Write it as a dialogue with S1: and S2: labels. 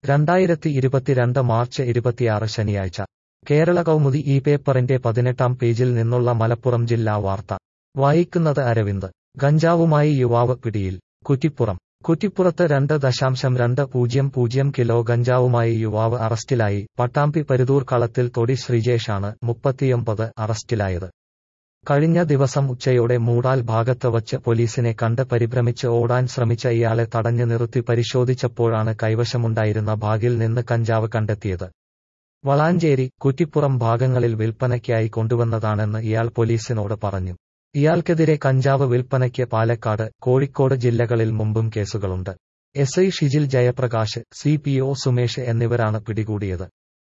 S1: രണ്ടായിരത്തി ഇരുപത്തിരണ്ട് മാർച്ച് ഇരുപത്തിയാറ് ശനിയാഴ്ച കേരള കൗമുദി ഈ പേപ്പറിന്റെ പതിനെട്ടാം പേജിൽ നിന്നുള്ള മലപ്പുറം ജില്ലാ വാർത്ത വായിക്കുന്നത് അരവിന്ദ് ഗഞ്ചാവുമായി യുവാവ് പിടിയിൽ കുറ്റിപ്പുറം കുറ്റിപ്പുറത്ത് രണ്ട് ദശാംശം രണ്ട് പൂജ്യം പൂജ്യം കിലോ ഗഞ്ചാവുമായി യുവാവ് അറസ്റ്റിലായി പട്ടാമ്പി പരുതൂർ കളത്തിൽ തൊടി ശ്രീജേഷാണ് മുപ്പത്തിയൊമ്പത് അറസ്റ്റിലായത് കഴിഞ്ഞ ദിവസം ഉച്ചയോടെ മൂടാൽ ഭാഗത്ത് വച്ച് പോലീസിനെ കണ്ട് പരിഭ്രമിച്ച് ഓടാൻ ശ്രമിച്ച ഇയാളെ തടഞ്ഞു നിർത്തി പരിശോധിച്ചപ്പോഴാണ് കൈവശമുണ്ടായിരുന്ന ബാഗിൽ നിന്ന് കഞ്ചാവ് കണ്ടെത്തിയത് വളാഞ്ചേരി കുറ്റിപ്പുറം ഭാഗങ്ങളിൽ വിൽപ്പനയ്ക്കായി കൊണ്ടുവന്നതാണെന്ന് ഇയാൾ പോലീസിനോട് പറഞ്ഞു ഇയാൾക്കെതിരെ കഞ്ചാവ് വിൽപ്പനയ്ക്ക് പാലക്കാട് കോഴിക്കോട് ജില്ലകളിൽ മുമ്പും കേസുകളുണ്ട് S I Shijil Jayaprakash C P O Sumesh എന്നിവരാണ് പിടികൂടിയത്